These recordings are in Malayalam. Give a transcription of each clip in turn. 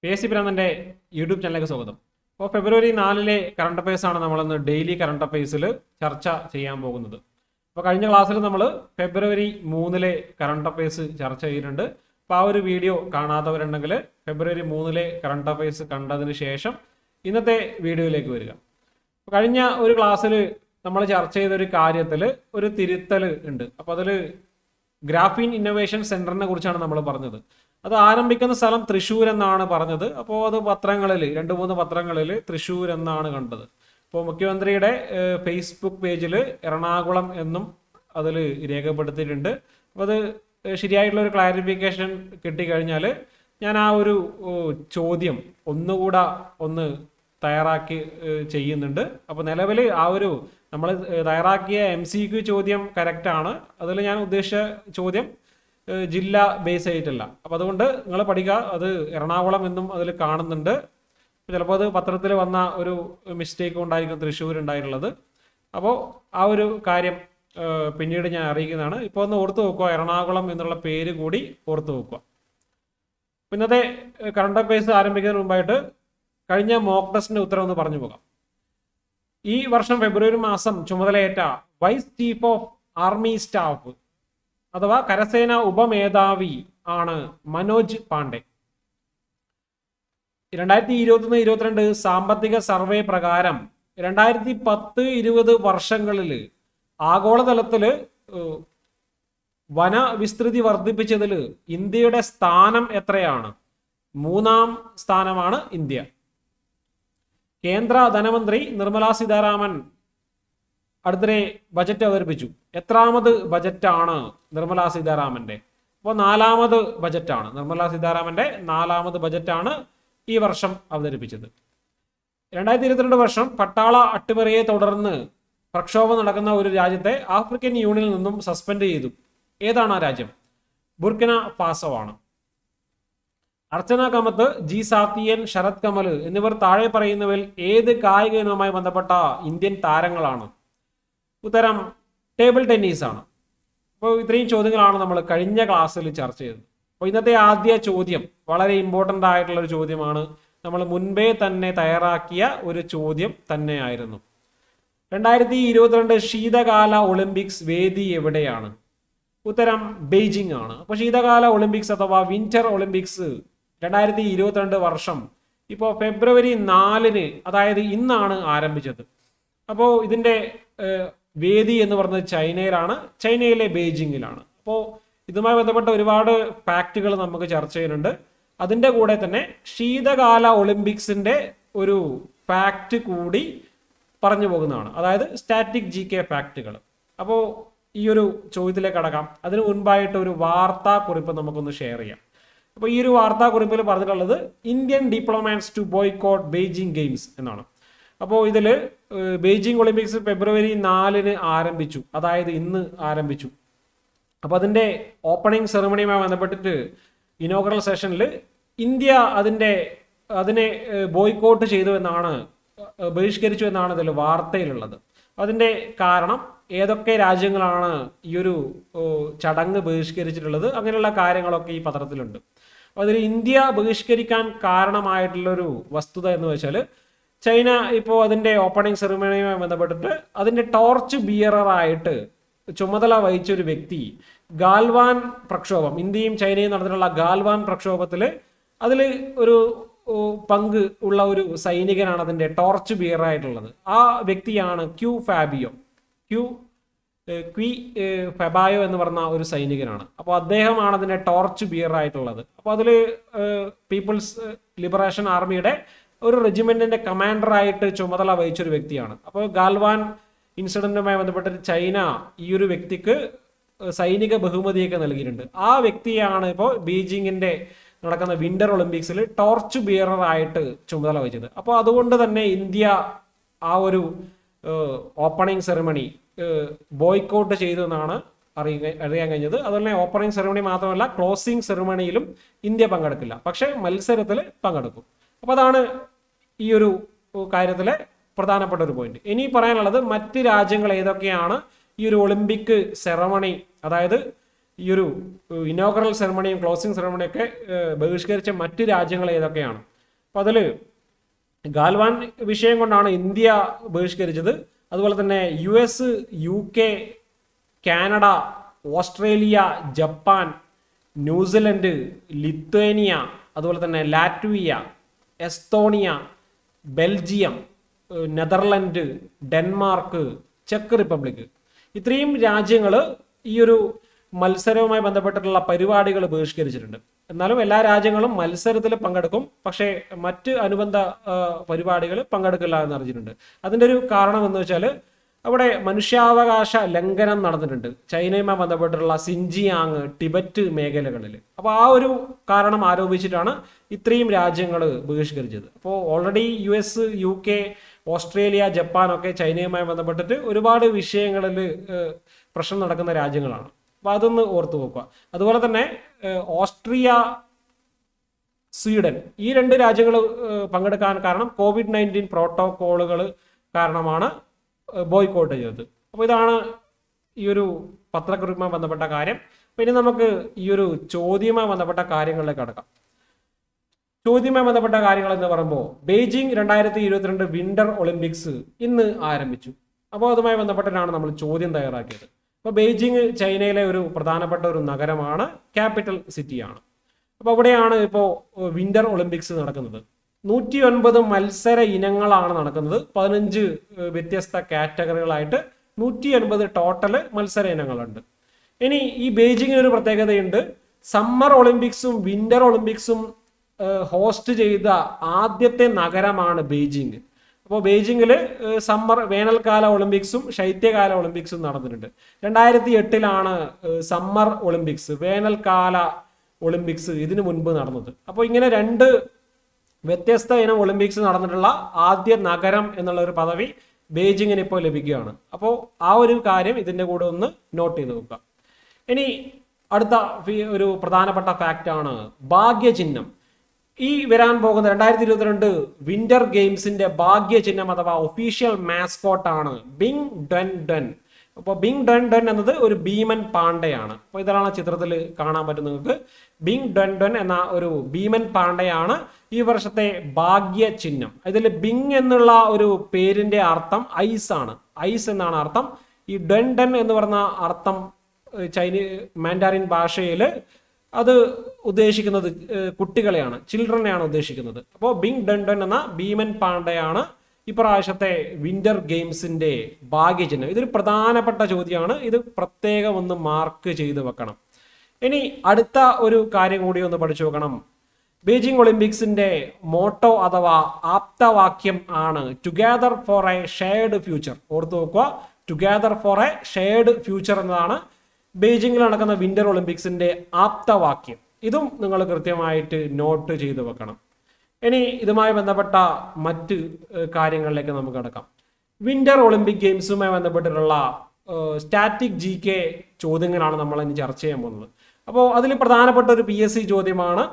പി എസ് സി ഭ്രാന്തൻ്റെ യൂട്യൂബ് ചാനലിലേക്ക് സ്വാഗതം അപ്പോൾ ഫെബ്രുവരി നാലിലെ കറണ്ട് അഫയേഴ്സ് ആണ് നമ്മളിന്ന് ഡെയിലി കറണ്ട് അഫയേഴ്സിൽ ചർച്ച ചെയ്യാൻ പോകുന്നത് അപ്പോൾ കഴിഞ്ഞ ക്ലാസ്സിൽ നമ്മൾ ഫെബ്രുവരി മൂന്നിലെ കറണ്ട് അഫയേഴ്സ് ചർച്ച ചെയ്തിട്ടുണ്ട് അപ്പോൾ ആ ഒരു വീഡിയോ കാണാത്തവരുണ്ടെങ്കിൽ ഫെബ്രുവരി മൂന്നിലെ കറണ്ട് അഫയേഴ്സ് കണ്ടതിന് ശേഷം ഇന്നത്തെ വീഡിയോയിലേക്ക് വരിക അപ്പോൾ കഴിഞ്ഞ ഒരു ക്ലാസ്സിൽ നമ്മൾ ചർച്ച ചെയ്ത ഒരു കാര്യത്തിൽ ഒരു തിരുത്തൽ ഉണ്ട് അപ്പോൾ അതിൽ ഗ്രാഫീൻ ഇന്നോവേഷൻ സെന്ററിനെ കുറിച്ചാണ് നമ്മൾ പറഞ്ഞത് അത് ആരംഭിക്കുന്ന സ്ഥലം തൃശ്ശൂർ എന്നാണ് പറഞ്ഞത് അപ്പോൾ അത് പത്രങ്ങളിൽ രണ്ട് മൂന്ന് പത്രങ്ങളിൽ തൃശ്ശൂർ എന്നാണ് കണ്ടത് അപ്പോൾ മുഖ്യമന്ത്രിയുടെ ഏഹ്, ഫേസ്ബുക്ക് പേജിൽ എറണാകുളം എന്നും അതിൽ രേഖപ്പെടുത്തിയിട്ടുണ്ട് അപ്പോൾ അത് ഏഹ്, ശരിയായിട്ടുള്ള ഒരു ക്ലാരിഫിക്കേഷൻ കിട്ടിക്കഴിഞ്ഞാൽ ഞാൻ ആ ഒരു ഓ, ചോദ്യം ഒന്നുകൂടെ ഒന്ന് തയ്യാറാക്കി ഏഹ്, ചെയ്യുന്നുണ്ട് അപ്പോൾ നിലവിൽ ആ ഒരു നമ്മൾ തയ്യാറാക്കിയ എം സി ക്യു ചോദ്യം കറക്റ്റാണ് അതിൽ ഞാൻ ഉദ്ദേശിച്ച ചോദ്യം ഏഹ്, ജില്ല ബേസ് ആയിട്ടല്ല അപ്പോൾ അതുകൊണ്ട് നിങ്ങൾ പഠിക്കുക അത് എറണാകുളം എന്നും അതിൽ കാണുന്നുണ്ട് ചിലപ്പോൾ അത് പത്രത്തിൽ വന്ന ഒരു മിസ്റ്റേക്ക് കൊണ്ടായിരിക്കും തൃശ്ശൂർ ഉണ്ടായിട്ടുള്ളത് അപ്പോൾ ആ ഒരു കാര്യം ഏഹ്, പിന്നീട് ഞാൻ അറിയിക്കുന്നതാണ് ഇപ്പോൾ ഒന്ന് ഓർത്ത് വെക്കുക എറണാകുളം എന്നുള്ള പേര് കൂടി ഓർത്ത് വെക്കുക അപ്പോൾ ഇന്നത്തെ കറണ്ട് അഫയേഴ്സ് ആരംഭിക്കുന്നതിന് മുമ്പായിട്ട് കഴിഞ്ഞ മോക്ക് ടെസ്റ്റിന്റെ ഉത്തരം ഒന്ന് പറഞ്ഞു പോകാം ഈ വർഷം ഫെബ്രുവരി മാസം ചുമതലയേറ്റ vice chief of army staff അഥവാ കരസേന ഉപമേധാവി ആണ് മനോജ് പാണ്ഡെ രണ്ടായിരത്തി ഇരുപത്തൊന്ന് ഇരുപത്തിരണ്ട് സാമ്പത്തിക സർവേ പ്രകാരം രണ്ടായിരത്തി പത്ത് ഇരുപത് വർഷങ്ങളിൽ ആഗോളതലത്തിൽ ഏഹ്, വന വിസ്തൃതി വർദ്ധിപ്പിച്ചതിൽ ഇന്ത്യയുടെ സ്ഥാനം എത്രയാണ് മൂന്നാം സ്ഥാനമാണ് ഇന്ത്യ കേന്ദ്ര ധനമന്ത്രി നിർമ്മല സീതാരാമൻ അടുത്തിടെ ബജറ്റ് അവതരിപ്പിച്ചു എത്രാമത് ബജറ്റാണ് നിർമ്മല സീതാരാമന്റെ അപ്പോൾ നാലാമത് ബജറ്റാണ് നിർമ്മല സീതാരാമന്റെ നാലാമത് ബജറ്റാണ് ഈ വർഷം അവതരിപ്പിച്ചത് രണ്ടായിരത്തി ഇരുപത്തിരണ്ട് വർഷം പട്ടാള അട്ടിമറിയെ തുടർന്ന് പ്രക്ഷോഭം നടക്കുന്ന ഒരു രാജ്യത്തെ ആഫ്രിക്കൻ യൂണിയനിൽ നിന്നും സസ്പെൻഡ് ചെയ്തു ഏതാണ് ആ രാജ്യം ബുർക്കിന ഫാസോ ആണ് അർച്ചന കമത്ത് ജി സാത്തിയൻ ശരത് കമൽ എന്നിവർ താഴെ പറയുന്നവരിൽ ഏത് കായിക ഇനവുമായി ബന്ധപ്പെട്ട ഇന്ത്യൻ താരങ്ങളാണ് ഉത്തരം ടേബിൾ ടെന്നീസ് ആണ് അപ്പോൾ ഇത്രയും ചോദ്യങ്ങളാണ് നമ്മൾ കഴിഞ്ഞ ക്ലാസ്സിൽ ചർച്ച ചെയ്തത് അപ്പോൾ ഇന്നത്തെ ആദ്യ ചോദ്യം വളരെ ഇമ്പോർട്ടൻ്റ് ആയിട്ടുള്ള ഒരു ചോദ്യമാണ് നമ്മൾ മുൻപേ തന്നെ തയ്യാറാക്കിയ ഒരു ചോദ്യം തന്നെയായിരുന്നു രണ്ടായിരത്തി ഇരുപത്തിരണ്ട് ശീതകാല ഒളിമ്പിക്സ് വേദി എവിടെയാണ് ഉത്തരം ബെയ്ജിംഗ് ആണ് അപ്പോൾ ശീതകാല ഒളിമ്പിക്സ് അഥവാ വിന്റർ ഒളിമ്പിക്സ് രണ്ടായിരത്തി ഇരുപത്തിരണ്ട് വർഷം ഇപ്പോൾ ഫെബ്രുവരി നാലിന് അതായത് ഇന്നാണ് ആരംഭിച്ചത് അപ്പോൾ ഇതിൻ്റെ ഏഹ്, വേദി എന്ന് പറയുന്നത് ചൈനയിലാണ് ചൈനയിലെ ബെയ്ജിങ്ങിലാണ് അപ്പോൾ ഇതുമായി ബന്ധപ്പെട്ട ഒരുപാട് ഫാക്റ്റുകൾ നമുക്ക് ചർച്ച ചെയ്യുന്നുണ്ട് അതിൻ്റെ കൂടെ തന്നെ ശീതകാല ഒളിമ്പിക്സിൻ്റെ ഒരു ഫാക്റ്റ് കൂടി പറഞ്ഞു പോകുന്നതാണ് അതായത് സ്റ്റാറ്റിക് ജി കെ ഫാക്റ്റുകൾ അപ്പോൾ ഈ ഒരു ചോദ്യത്തിലേക്ക് കടക്കാം അതിന് മുൻപായിട്ട് ഒരു വാർത്താ കുറിപ്പ് നമുക്കൊന്ന് ഷെയർ ചെയ്യാം അപ്പോൾ ഈ ഒരു വാർത്താ കുറിപ്പിൽ പറഞ്ഞിട്ടുള്ളത് Indian diplomats to boycott Beijing games എന്നാണ് അപ്പോൾ ഇതിൽ ബെയ്ജിംഗ് ഒളിമ്പിക്സ് ഫെബ്രുവരി നാലിന് ആരംഭിച്ചു അതായത് ഇന്ന് ആരംഭിച്ചു അപ്പോൾ അതിൻ്റെ ഓപ്പണിംഗ് സെറമണിയുമായി ബന്ധപ്പെട്ടിട്ട് ഇനോഗ്രൽ സെഷനിൽ ഇന്ത്യ അതിൻ്റെ അതിനെ ബോയ്ക്കോട്ട് ചെയ്തു എന്നാണ് ഏഹ്, ബഹിഷ്കരിച്ചു എന്നാണ് ഇതിൽ വാർത്തയിലുള്ളത് അതിൻ്റെ കാരണം ഏതൊക്കെ രാജ്യങ്ങളാണ് ഈ ഒരു ഏഹ്, ചടങ്ങ് ബഹിഷ്കരിച്ചിട്ടുള്ളത് അങ്ങനെയുള്ള കാര്യങ്ങളൊക്കെ ഈ പത്രത്തിലുണ്ട് അപ്പോൾ അതിൽ ഇന്ത്യ ബഹിഷ്കരിക്കാൻ കാരണമായിട്ടുള്ളൊരു വസ്തുത എന്ന് വെച്ചാൽ ചൈന ഇപ്പോൾ അതിൻ്റെ ഓപ്പണിംഗ് സെറിമണിയുമായി ബന്ധപ്പെട്ടിട്ട് അതിൻ്റെ ടോർച്ച് ബിയററായിട്ട് ചുമതല വഹിച്ച ഒരു വ്യക്തി ഗാൽവാൻ പ്രക്ഷോഭം ഇന്ത്യയും ചൈനയും നടന്നിട്ടുള്ള ഗാൽവാൻ പ്രക്ഷോഭത്തിൽ അതിൽ ഒരു ഓ, പങ്ക് ഉള്ള ഒരു സൈനികനാണ് അതിൻ്റെ ടോർച്ച് ബിയറായിട്ടുള്ളത് ആ വ്യക്തിയാണ് ക്യൂ ഫാബിയോ ക്യൂ ഏഹ്, ക്വി ഏഹ്, ഫെബായോ എന്ന് പറഞ്ഞ ഒരു സൈനികനാണ് അപ്പോൾ അദ്ദേഹമാണ് അതിൻ്റെ ടോർച്ച് ബിയർ ആയിട്ടുള്ളത് അപ്പോൾ അതിൽ പീപ്പിൾസ് ലിബറേഷൻ ആർമിയുടെ ഒരു റെജിമെന്റിന്റെ കമാൻഡറായിട്ട് ചുമതല വഹിച്ച ഒരു വ്യക്തിയാണ് അപ്പോൾ ഗാൽവാൻ ഇൻസിഡന്റുമായി ബന്ധപ്പെട്ട് ചൈന ഈ ഒരു വ്യക്തിക്ക് സൈനിക ബഹുമതിയൊക്കെ നൽകിയിട്ടുണ്ട് ആ വ്യക്തിയാണ് ഇപ്പോൾ ബീജിങ്ങിന്റെ നടക്കുന്ന വിന്റർ ഒളിമ്പിക്സിൽ ടോർച്ച് ബിയറർ ആയിട്ട് ചുമതല വഹിച്ചത് അപ്പോൾ അതുകൊണ്ട് തന്നെ ഇന്ത്യ ആ ഒരു ഓപ്പണിംഗ് സെറിമണി ബോയ്ക്കോട്ട് ചെയ്തു എന്നാണ് അറിയുക അറിയാൻ കഴിഞ്ഞത് അതുപോലെ ഓപ്പണിംഗ് സെറിമണി മാത്രമല്ല ക്ലോസിംഗ് സെറിമണിയിലും ഇന്ത്യ പങ്കെടുക്കില്ല പക്ഷേ മത്സരത്തിൽ പങ്കെടുക്കും അപ്പോൾ അതാണ് ഈ ഒരു കാര്യത്തിലെ പ്രധാനപ്പെട്ട ഒരു പോയിന്റ് ഇനി പറയാനുള്ളത് മറ്റ് രാജ്യങ്ങൾ ഏതൊക്കെയാണ് ഈ ഒരു ഒളിമ്പിക് സെറമണി അതായത് ഈ ഒരു ഇനോഗ്രൽ സെറമണിയും ക്ലോസിംഗ് സെറമണിയും ഒക്കെ ഏഹ്, ബഹിഷ്കരിച്ച മറ്റ് രാജ്യങ്ങൾ ഏതൊക്കെയാണ് അപ്പോൾ അതിൽ ഗാൽവാൻ വിഷയം കൊണ്ടാണ് ഇന്ത്യ ബഹിഷ്കരിച്ചത് അതുപോലെ തന്നെ U S U K Canada Australia Japan New Zealand Lithuania അതുപോലെ തന്നെ ലാറ്റ്വിയ എസ്തോണിയ ബെൽജിയം ഏഹ് നെതർലൻഡ് ഡെൻമാർക്ക് ചെക്ക് റിപ്പബ്ലിക് ഇത്രയും രാജ്യങ്ങൾ ഈ ഒരു മത്സരവുമായി ബന്ധപ്പെട്ടിട്ടുള്ള പരിപാടികൾ ബഹിഷ്കരിച്ചിട്ടുണ്ട് എന്നാലും എല്ലാ രാജ്യങ്ങളും മത്സരത്തിൽ പങ്കെടുക്കും പക്ഷേ മറ്റ് അനുബന്ധ പരിപാടികൾ പങ്കെടുക്കില്ല എന്ന് അറിഞ്ഞിട്ടുണ്ട് അതിൻ്റെ ഒരു കാരണം എന്ന് വെച്ചാൽ അവിടെ മനുഷ്യാവകാശ ലംഘനം നടന്നിട്ടുണ്ട് ചൈനയുമായി ബന്ധപ്പെട്ടിട്ടുള്ള സിൻജിയാങ് ടിബറ്റ് മേഖലകളിൽ അപ്പോൾ ആ ഒരു കാരണം ആരോപിച്ചിട്ടാണ് ഇത്രയും രാജ്യങ്ങൾ ബഹിഷ്കരിച്ചത് അപ്പോൾ already U S U K Australia Japan ഒക്കെ ചൈനയുമായി ബന്ധപ്പെട്ടിട്ട് ഒരുപാട് വിഷയങ്ങളിൽ ഏഹ്, പ്രശ്നം നടക്കുന്ന രാജ്യങ്ങളാണ് അപ്പോൾ അതൊന്ന് ഓർത്തു വെക്കുക അതുപോലെ തന്നെ ഏഹ്, ഓസ്ട്രിയ സ്വീഡൻ ഈ രണ്ട് രാജ്യങ്ങൾ പങ്കെടുക്കാൻ കാരണം കോവിഡ് നയൻറ്റീൻ പ്രോട്ടോക്കോളുകൾ കാരണമാണ് ബോയ്ക്കോട്ട് ചെയ്തത് അപ്പോൾ ഇതാണ് ഈ ഒരു പത്രക്കുറിപ്പുമായി ബന്ധപ്പെട്ട കാര്യം പിന്നെ നമുക്ക് ഈ ഒരു ചോദ്യവുമായി ബന്ധപ്പെട്ട കാര്യങ്ങളിലേക്ക് കടക്കാം ചോദ്യവുമായി ബന്ധപ്പെട്ട കാര്യങ്ങൾ എന്ന് പറയുമ്പോൾ ബെയ്ജിംഗ് രണ്ടായിരത്തി ഇരുപത്തിരണ്ട് വിന്റർ ഒളിമ്പിക്സ് ഇന്ന് ആരംഭിച്ചു അപ്പോൾ അതുമായി ബന്ധപ്പെട്ടിട്ടാണ് നമ്മൾ ചോദ്യം തയ്യാറാക്കിയത് അപ്പോൾ ബെയ്ജിംഗ് ചൈനയിലെ ഒരു പ്രധാനപ്പെട്ട ഒരു നഗരമാണ് ക്യാപിറ്റൽ സിറ്റിയാണ് അപ്പോൾ അവിടെയാണ് ഇപ്പോൾ വിന്റർ ഒളിമ്പിക്സ് നടക്കുന്നത് നൂറ്റി ഒൻപത് മത്സര ഇനങ്ങളാണ് നടക്കുന്നത് പതിനഞ്ച് ഏഹ്, വ്യത്യസ്ത കാറ്റഗറികളായിട്ട് നൂറ്റി ഒൻപത് ടോട്ടൽ മത്സര ഇനങ്ങളുണ്ട് ഇനി ഈ ബെയ്ജിങ്ങിന് ഒരു പ്രത്യേകതയുണ്ട് സമ്മർ ഒളിമ്പിക്സും വിന്റർ ഒളിമ്പിക്സും ഏഹ്, ഹോസ്റ്റ് ചെയ്ത ആദ്യത്തെ നഗരമാണ് ബെയ്ജിങ് അപ്പോൾ ബെയ്ജിങ്ങിൽ സമ്മർ വേനൽക്കാല ഒളിമ്പിക്സും ശൈത്യകാല ഒളിമ്പിക്സും നടന്നിട്ടുണ്ട് രണ്ടായിരത്തി എട്ടിലാണ് സമ്മർ ഒളിമ്പിക്സ് വേനൽക്കാല ഒളിമ്പിക്സ് ഇതിനു മുൻപ് നടന്നത് അപ്പോൾ ഇങ്ങനെ രണ്ട് വ്യത്യസ്ത ഇനം ഒളിമ്പിക്സ് നടന്നിട്ടുള്ള ആദ്യ നഗരം എന്നുള്ള ഒരു പദവി ബെയ്ജിങ്ങിന് ഇപ്പോൾ ലഭിക്കുകയാണ് അപ്പോൾ ആ ഒരു കാര്യം ഇതിൻ്റെ കൂടെ ഒന്ന് നോട്ട് ചെയ്ത് വെക്കുക ഇനി അടുത്ത ഫി- ഒരു പ്രധാനപ്പെട്ട ഫാക്റ്റ് ആണ് ഭാഗ്യചിഹ്നം ഈ വരാൻ പോകുന്ന രണ്ടായിരത്തി ഇരുപത്തിരണ്ട് വിന്റർ ഗെയിംസിന്റെ ഭാഗ്യചിഹ്നം അഥവാ ഒഫീഷ്യൽ മാസ്കോട്ടാണ് ബിങ് ഡൻ ഡൻ അപ്പോൾ ബിങ് ഡൺ ഡൺ എന്നത് ഒരു ഭീമൻ പാണ്ഡയാണ് അപ്പോൾ ഇതാണ് ചിത്രത്തിൽ കാണാൻ പറ്റും നിങ്ങൾക്ക് ബിങ് ഡൺ ഡൺ എന്ന ഒരു ഭീമൻ പാണ്ഡയാണ് ഈ വർഷത്തെ ഭാഗ്യ ചിഹ്നം ഇതിൽ ബിങ് എന്നുള്ള ഒരു പേരിന്റെ അർത്ഥം ഐസ് ആണ് ഐസ് എന്നാണ് അർത്ഥം ഈ ഡൺ ഡൺ എന്ന് പറഞ്ഞ അർത്ഥം ഏഹ്, ചൈനീ മാൻഡാറിൻ ഭാഷയിൽ അത് ഉദ്ദേശിക്കുന്നത് ഏഹ്, കുട്ടികളെയാണ് ചിൽഡ്രനെയാണ് ഉദ്ദേശിക്കുന്നത് അപ്പോൾ ബിങ് ഡൺ ഡൺ എന്ന ഭീമൻ പാണ്ഡയാണ് ഇപ്രാവശ്യത്തെ വിന്റർ ഗെയിംസിന്റെ ഭാഗ്യചിഹ്നം ഇതൊരു പ്രധാനപ്പെട്ട ചോദ്യമാണ് ഇത് പ്രത്യേകം ഒന്ന് മാർക്ക് ചെയ്ത് വെക്കണം ഇനി അടുത്ത ഒരു കാര്യം കൂടി ഒന്ന് പഠിച്ചു വെക്കണം ബീജിംഗ് ഒളിമ്പിക്സിന്റെ മോട്ടോ അഥവാ ആപ്തവാക്യം ആണ് together for a shared future ഓർത്തു വെക്കുക together for a shared future എന്നതാണ് ബീജിംഗിൽ നടക്കുന്ന വിന്റർ ഒളിമ്പിക്സിന്റെ ആപ്തവാക്യം ഇതും നിങ്ങൾ കൃത്യമായിട്ട് നോട്ട് ചെയ്ത് വെക്കണം ഇനി ഇതുമായി ബന്ധപ്പെട്ട മറ്റ് ഏഹ്, കാര്യങ്ങളിലേക്ക് നമുക്ക് കടക്കാം വിന്റർ ഒളിമ്പിക് ഗെയിംസുമായി ബന്ധപ്പെട്ടിട്ടുള്ള സ്റ്റാറ്റിക് ജി കെ ചോദ്യങ്ങളാണ് നമ്മൾ ഇനി ചർച്ച ചെയ്യാൻ പോകുന്നത് അപ്പോൾ അതിൽ പ്രധാനപ്പെട്ട ഒരു പി എസ് സി ചോദ്യമാണ്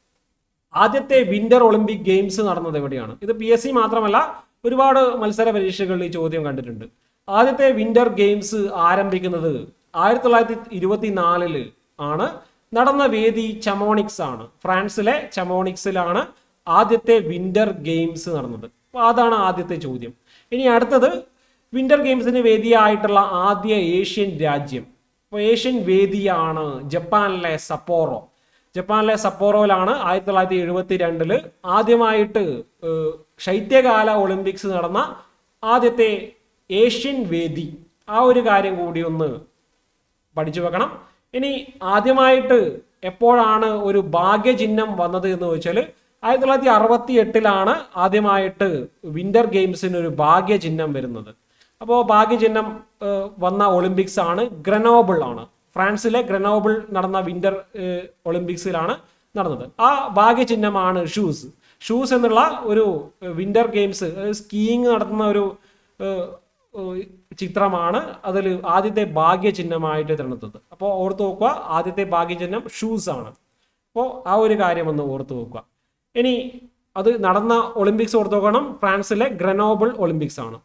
ആദ്യത്തെ വിന്റർ ഒളിമ്പിക് ഗെയിംസ് നടന്നത് എവിടെയാണ് ഇത് പി എസ് സി മാത്രമല്ല ഒരുപാട് മത്സര പരീക്ഷകളിൽ ഈ ചോദ്യം കണ്ടിട്ടുണ്ട് ആദ്യത്തെ വിന്റർ ഗെയിംസ് ആരംഭിക്കുന്നത് ആയിരത്തി തൊള്ളായിരത്തി ഇരുപത്തിനാലില് ആണ് നടന്ന വേദി ചമോണിക്സ് ആണ് ഫ്രാൻസിലെ ചമോണിക്സിലാണ് ആദ്യത്തെ വിന്റർ ഗെയിംസ് നടന്നത് അപ്പോൾ അതാണ് ആദ്യത്തെ ചോദ്യം ഇനി അടുത്തത് വിന്റർ ഗെയിംസിന് വേദിയായിട്ടുള്ള ആദ്യ ഏഷ്യൻ രാജ്യം അപ്പോൾ ഏഷ്യൻ വേദിയാണ് ജപ്പാനിലെ സപ്പോറോ ജപ്പാനിലെ സപ്പോറോയിലാണ് ആയിരത്തി തൊള്ളായിരത്തി എഴുപത്തി രണ്ടില് ആദ്യമായിട്ട് ഏഹ്, ശൈത്യകാല ഒളിമ്പിക്സ് നടന്ന ആദ്യത്തെ ഏഷ്യൻ വേദി ആ ഒരു കാര്യം കൂടി ഒന്ന് പഠിച്ചു വെക്കണം ഇനി ആദ്യമായിട്ട് എപ്പോഴാണ് ഒരു ഭാഗ്യചിഹ്നം വന്നത് എന്ന് ചോദിച്ചാൽ ആയിരത്തി തൊള്ളായിരത്തി അറുപത്തി എട്ടിലാണ് ആദ്യമായിട്ട് വിന്റർ ഗെയിംസിന് ഒരു ഭാഗ്യചിഹ്നം വരുന്നത് അപ്പോൾ ഭാഗ്യചിഹ്നം ഏഹ്, വന്ന ഒളിമ്പിക്സ് ആണ് ഗ്രനോബിൾ ആണ് ഫ്രാൻസിലെ ഗ്രനോബിൾ നടന്ന വിന്റർ ഏഹ്, ഒളിമ്പിക്സിലാണ് നടന്നത് ആ ഭാഗ്യചിഹ്നമാണ് ഷൂസ് ഷൂസ് എന്നുള്ള ഒരു വിന്റർ ഗെയിംസ് സ്കീയിങ് നടത്തുന്ന ഒരു ഏഹ്, ഏഹ്, ചിത്രമാണ് അതിൽ ആദ്യത്തെ ഭാഗ്യചിഹ്നമായിട്ട് തിരഞ്ഞെടുത്തത് അപ്പോൾ ഓർത്ത് നോക്കുക ആദ്യത്തെ ഭാഗ്യചിഹ്നം ഷൂസ് ആണ് അപ്പോൾ ആ ഒരു കാര്യം ഒന്ന് ഓർത്ത് നോക്കുക ഇനി അത് നടന്ന ഒളിമ്പിക്സ് ഓർത്ത് നോക്കണം ഫ്രാൻസിലെ ഗ്രനോബിൾ ഒളിമ്പിക്സ് ആണ്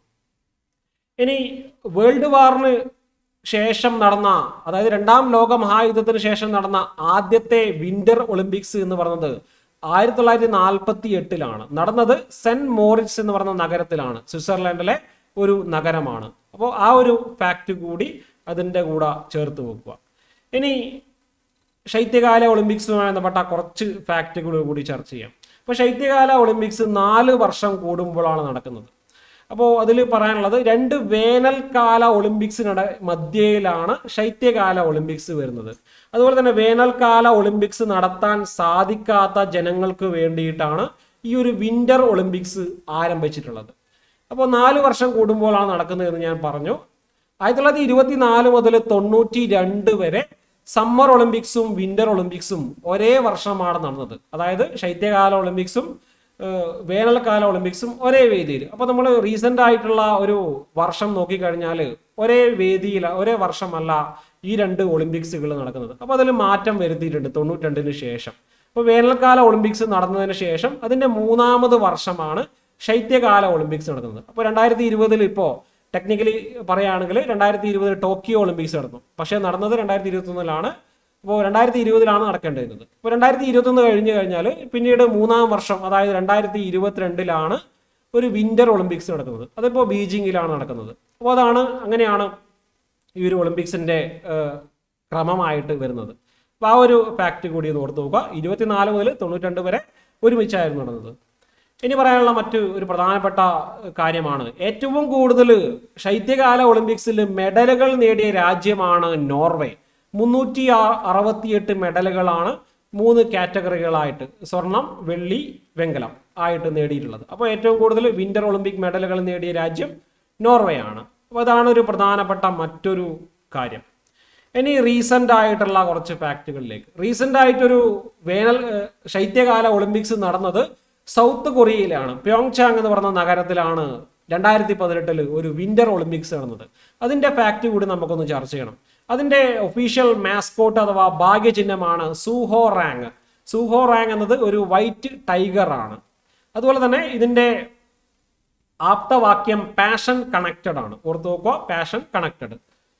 ഇനി വേൾഡ് വാറിന് ശേഷം നടന്ന അതായത് രണ്ടാം ലോക മഹായുദ്ധത്തിന് ശേഷം നടന്ന ആദ്യത്തെ വിന്റർ ഒളിമ്പിക്സ് എന്ന് പറയുന്നത് ആയിരത്തി തൊള്ളായിരത്തി നാൽപ്പത്തി എട്ടിലാണ് നടന്നത് സെന്റ് മോറിറ്റ്സ് എന്ന് പറയുന്ന നഗരത്തിലാണ് സ്വിറ്റ്സർലൻഡിലെ ഒരു നഗരമാണ് അപ്പോൾ ആ ഒരു ഫാക്റ്റ് കൂടി അതിൻ്റെ കൂടെ ചേർത്ത് വെക്കുക ഇനി ശൈത്യകാല ഒളിമ്പിക്സുമായി ബന്ധപ്പെട്ട കുറച്ച് ഫാക്റ്റുകൾ കൂടി ചർച്ച ചെയ്യാം അപ്പോൾ ശൈത്യകാല ഒളിമ്പിക്സ് നാല് വർഷം കൂടുമ്പോഴാണ് നടക്കുന്നത് അപ്പോൾ അതിൽ പറയാനുള്ളത് രണ്ട് വേനൽക്കാല ഒളിമ്പിക്സിനട മധ്യയിലാണ് ശൈത്യകാല ഒളിമ്പിക്സ് വരുന്നത് അതുപോലെ തന്നെ വേനൽക്കാല ഒളിമ്പിക്സ് നടത്താൻ സാധിക്കാത്ത ജനങ്ങൾക്ക് വേണ്ടിയിട്ടാണ് ഈ ഒരു വിന്റർ ഒളിമ്പിക്സ് ആരംഭിച്ചിട്ടുള്ളത് അപ്പോൾ നാല് വർഷം കൂടുമ്പോഴാണ് നടക്കുന്നത് എന്ന് ഞാൻ പറഞ്ഞു ആയിരത്തി തൊള്ളായിരത്തി ഇരുപത്തി നാല് മുതൽ തൊണ്ണൂറ്റി രണ്ട് വരെ സമ്മർ ഒളിമ്പിക്സും വിന്റർ ഒളിമ്പിക്സും ഒരേ വർഷമാണ് നടന്നത് അതായത് ശൈത്യകാല ഒളിമ്പിക്സും ഏഹ്, വേനൽക്കാല ഒളിമ്പിക്സും ഒരേ വേദിയിൽ അപ്പോൾ നമ്മൾ റീസെന്റ് ആയിട്ടുള്ള ഒരു വർഷം നോക്കിക്കഴിഞ്ഞാൽ ഒരേ വേദിയിൽ ഒരേ വർഷമല്ല ഈ രണ്ട് ഒളിമ്പിക്സുകൾ നടക്കുന്നത് അപ്പോൾ അതിൽ മാറ്റം വരുത്തിയിട്ടുണ്ട് തൊണ്ണൂറ്റി രണ്ടിന് ശേഷം അപ്പോൾ വേനൽക്കാല ഒളിമ്പിക്സ് നടന്നതിന് ശേഷം അതിന്റെ മൂന്നാമത് വർഷമാണ് ശൈത്യകാല ഒളിമ്പിക്സ് നടക്കുന്നത് അപ്പോൾ രണ്ടായിരത്തി ഇരുപതിൽ ഇപ്പോൾ ടെക്നിക്കലി പറയുകയാണെങ്കിൽ രണ്ടായിരത്തി ഇരുപതിൽ ടോക്കിയോ ഒളിമ്പിക്സ് നടന്നു പക്ഷേ നടന്നത് രണ്ടായിരത്തി ഇരുപത്തി ഒന്നിലാണ് അപ്പോൾ രണ്ടായിരത്തി ഇരുപതിലാണ് നടക്കേണ്ടിരുന്നത് ഇപ്പോൾ രണ്ടായിരത്തി ഇരുപത്തൊന്ന് കഴിഞ്ഞ് കഴിഞ്ഞാൽ പിന്നീട് മൂന്നാം വർഷം അതായത് രണ്ടായിരത്തി ഇരുപത്തിരണ്ടിലാണ് ഒരു വിന്റർ ഒളിമ്പിക്സ് നടക്കുന്നത് അതിപ്പോൾ ബീജിങ്ങിലാണ് നടക്കുന്നത് അപ്പോൾ അതാണ് അങ്ങനെയാണ് ഈ ഒരു ഒളിമ്പിക്സിന്റെ ഏഹ്, ക്രമമായിട്ട് വരുന്നത് അപ്പോൾ ആ ഒരു ഫാക്ട് കൂടി ഒന്ന് ഓർത്ത് നോക്കുക ഇരുപത്തിനാല് മുതൽ തൊണ്ണൂറ്റി വരെ ഒരുമിച്ചായിരുന്നു നടന്നത് ഇനി പറയാനുള്ള മറ്റു ഒരു പ്രധാനപ്പെട്ട കാര്യമാണ് ഏറ്റവും കൂടുതൽ ശൈത്യകാല ഒളിമ്പിക്സിൽ മെഡലുകൾ നേടിയ രാജ്യമാണ് നോർവേ മുന്നൂറ്റി അറുപത്തിയെട്ട് മെഡലുകളാണ് മൂന്ന് കാറ്റഗറികളായിട്ട് സ്വർണം വെള്ളി വെങ്കലം ആയിട്ട് നേടിയിട്ടുള്ളത് അപ്പോൾ ഏറ്റവും കൂടുതൽ വിന്റർ ഒളിമ്പിക് മെഡലുകൾ നേടിയ രാജ്യം നോർവേ ആണ് അപ്പോൾ അതാണ് ഒരു പ്രധാനപ്പെട്ട മറ്റൊരു കാര്യം ഇനി റീസെന്റ് ആയിട്ടുള്ള കുറച്ച് ഫാക്റ്റുകളിലേക്ക് റീസെന്റ് ആയിട്ടൊരു വേനൽ ഏഹ്, ശൈത്യകാല ഒളിമ്പിക്സ് നടന്നത് സൗത്ത് കൊറിയയിലാണ് പ്യോങ്ചാങ് എന്ന് പറഞ്ഞ നഗരത്തിലാണ് രണ്ടായിരത്തി പതിനെട്ടിൽ ഒരു വിന്റർ ഒളിമ്പിക്സ് നടന്നത് അതിന്റെ ഫാക്റ്റ് കൂടി നമുക്കൊന്ന് ചർച്ച ചെയ്യണം അതിന്റെ ഒഫീഷ്യൽ മാസ്കോട്ട് അഥവാ ഭാഗ്യചിഹ്നമാണ് സൂഹോ റാങ് സൂഹോ റാങ് എന്നത് ഒരു വൈറ്റ് ടൈഗർ ആണ് അതുപോലെ തന്നെ ഇതിന്റെ ആപ്തവാക്യം പാഷൻ കണക്റ്റഡ് ആണ് ഓർത്ത് നോക്കുക പാഷൻ കണക്റ്റഡ്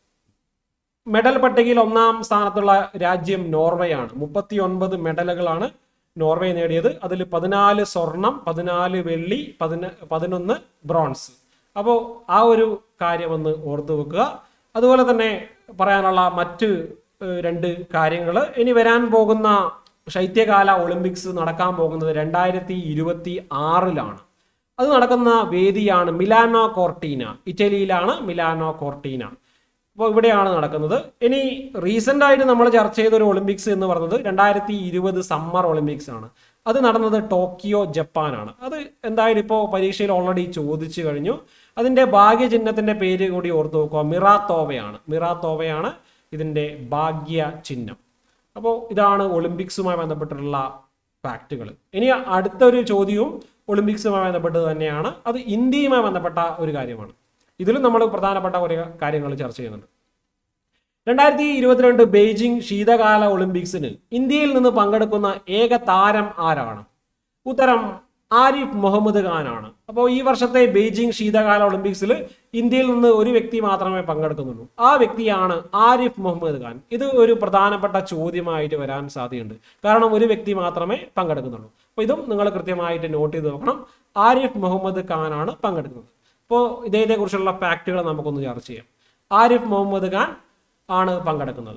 മെഡൽ പട്ടികയിൽ ഒന്നാം സ്ഥാനത്തുള്ള രാജ്യം നോർവേയാണ് മുപ്പത്തി ഒൻപത് മെഡലുകളാണ് നോർവേ നേടിയത് അതിൽ പതിനാല് സ്വർണം പതിനാല് വെള്ളി പതിന പതിനൊന്ന് ബ്രോൺസ് അപ്പോൾ ആ ഒരു കാര്യം ഒന്ന് ഓർത്തു വെക്കുക അതുപോലെ തന്നെ പറയാനുള്ള മറ്റ് ഏഹ്, രണ്ട് കാര്യങ്ങൾ ഇനി വരാൻ പോകുന്ന ശൈത്യകാല ഒളിമ്പിക്സ് നടക്കാൻ പോകുന്നത് രണ്ടായിരത്തി ഇരുപത്തി ആറിലാണ് അത് നടക്കുന്ന വേദിയാണ് മിലാനോ കോർട്ടീന ഇറ്റലിയിലാണ് മിലാനോ കോർട്ടീന അപ്പോൾ ഇവിടെയാണ് നടക്കുന്നത് ഇനി റീസെന്റ് ആയിട്ട് നമ്മൾ ചർച്ച ചെയ്ത ഒരു ഒളിമ്പിക്സ് എന്ന് പറയുന്നത് രണ്ടായിരത്തി ഇരുപത് സമ്മർ ഒളിമ്പിക്സ് ആണ് അത് നടന്നത് ടോക്കിയോ ജപ്പാനാണ് അത് എന്തായാലും ഇപ്പോൾ പരീക്ഷയിൽ ഓൾറെഡി ചോദിച്ചു കഴിഞ്ഞു അതിന്റെ ഭാഗ്യചിഹ്നത്തിന്റെ പേര് കൂടി ഓർത്ത് നോക്കുക മിറാത്തോവയാണ് മിറാത്തോവയാണ് ഇതിന്റെ ഭാഗ്യ ചിഹ്നം അപ്പോൾ ഇതാണ് ഒളിമ്പിക്സുമായി ബന്ധപ്പെട്ടിട്ടുള്ള ഫാക്റ്റുകൾ ഇനി അടുത്തൊരു ചോദ്യവും ഒളിമ്പിക്സുമായി ബന്ധപ്പെട്ടത് തന്നെയാണ് അത് ഇന്ത്യയുമായി ബന്ധപ്പെട്ട ഒരു കാര്യമാണ് ഇതിലും നമ്മൾ പ്രധാനപ്പെട്ട കുറേ കാര്യങ്ങൾ ചർച്ച ചെയ്യുന്നുണ്ട് രണ്ടായിരത്തി ഇരുപത്തിരണ്ട് ബെയ്ജിംഗ് ശീതകാല ഒളിമ്പിക്സിന് ഇന്ത്യയിൽ നിന്ന് പങ്കെടുക്കുന്ന ഏക താരം ആരാണ് ഉത്തരം ആരിഫ് മുഹമ്മദ് ഖാനാണ് അപ്പോൾ ഈ വർഷത്തെ ബെയ്ജിംഗ് ശീതകാല ഒളിമ്പിക്സിൽ ഇന്ത്യയിൽ നിന്ന് ഒരു വ്യക്തി മാത്രമേ പങ്കെടുക്കുന്നുള്ളൂ ആ വ്യക്തിയാണ് ആരിഫ് മുഹമ്മദ് ഖാൻ ഇത് ഒരു പ്രധാനപ്പെട്ട ചോദ്യമായിട്ട് വരാൻ സാധ്യതയുണ്ട് കാരണം ഒരു വ്യക്തി മാത്രമേ പങ്കെടുക്കുന്നുള്ളൂ അപ്പോൾ ഇതും നിങ്ങൾ കൃത്യമായിട്ട് നോട്ട് ചെയ്ത് നോക്കണം ആരിഫ് മുഹമ്മദ് ഖാനാണ് പങ്കെടുക്കുന്നത് അപ്പോൾ ഇതേക്കുറിച്ചുള്ള ഫാക്റ്റുകൾ നമുക്കൊന്ന് ചർച്ച ചെയ്യാം ആരിഫ് മുഹമ്മദ് ഖാൻ ആണ് പങ്കെടുക്കുന്നത്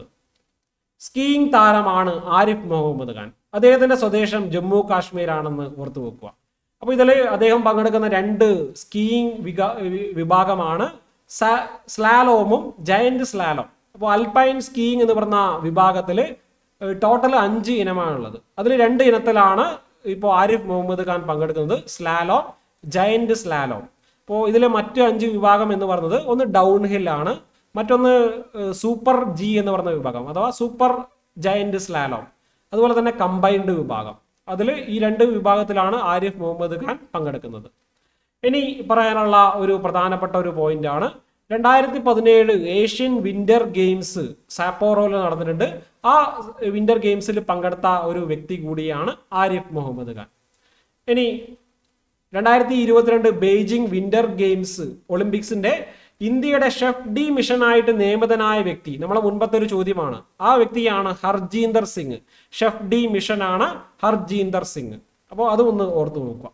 സ്കീയിങ് താരമാണ് ആരിഫ് മുഹമ്മദ് ഖാൻ അദ്ദേഹത്തിന്റെ സ്വദേശം ജമ്മു കാശ്മീർ ആണെന്ന് ഓർത്തു വെക്കുക അപ്പോൾ ഇതിൽ അദ്ദേഹം പങ്കെടുക്കുന്ന രണ്ട് സ്കീയിങ് വിക വി- വിഭാഗമാണ് സ- സ്ലാലോമും ജയന്റ് സ്ലാലോം അപ്പോൾ അൽപൈൻ സ്കീയിങ് എന്ന് പറഞ്ഞ വിഭാഗത്തിൽ ടോട്ടൽ അഞ്ച് ഇനമാണുള്ളത് അതിൽ രണ്ട് ഇനത്തിലാണ് ഇപ്പോൾ ആരിഫ് മുഹമ്മദ് ഖാൻ പങ്കെടുക്കുന്നത് സ്ലാലോം ജയന്റ് സ്ലാലോം അപ്പോൾ ഇതിലെ മറ്റ് അഞ്ച് വിഭാഗം എന്ന് പറയുന്നത് ഒന്ന് ഡൗൺ ഹിൽ ആണ് മറ്റൊന്ന് ഏഹ്, സൂപ്പർ ജി എന്ന് പറയുന്ന വിഭാഗം അഥവാ സൂപ്പർ ജയന്റ് സ്ലാലോം അതുപോലെ തന്നെ കമ്പൈൻഡ് വിഭാഗം അതിൽ ഈ രണ്ട് വിഭാഗത്തിലാണ് ആരിഫ് മുഹമ്മദ് ഖാൻ പങ്കെടുക്കുന്നത് ഇനി പറയാനുള്ള ഒരു പ്രധാനപ്പെട്ട ഒരു പോയിന്റ് ആണ് രണ്ടായിരത്തി പതിനേഴ് ഏഷ്യൻ വിന്റർ ഗെയിംസ് സാപ്പോറോയിൽ നടന്നിട്ടുണ്ട് ആ വിന്റർ ഗെയിംസിൽ പങ്കെടുത്ത ഒരു വ്യക്തി കൂടിയാണ് ആരിഫ് മുഹമ്മദ് ഖാൻ ഇനി രണ്ടായിരത്തി ഇരുപത്തിരണ്ട് ബെയ്ജിംഗ് വിന്റർ ഗെയിംസ് ഒളിമ്പിക്സിന്റെ ഇന്ത്യയുടെ ഷെഫ് ഡി മിഷനായിട്ട് നിയമിതനായ വ്യക്തി നമ്മളെ മുൻപത്തെ ഒരു ചോദ്യമാണ് ആ വ്യക്തിയാണ് ഹർജീന്ദർ സിംഗ് ഷെഫ് ഡി മിഷനാണ് ഹർജീന്ദർ സിംഗ് അപ്പോൾ അത് ഒന്ന് ഓർത്തു നോക്കുക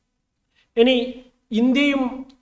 ഇനി ഇന്ത്യയും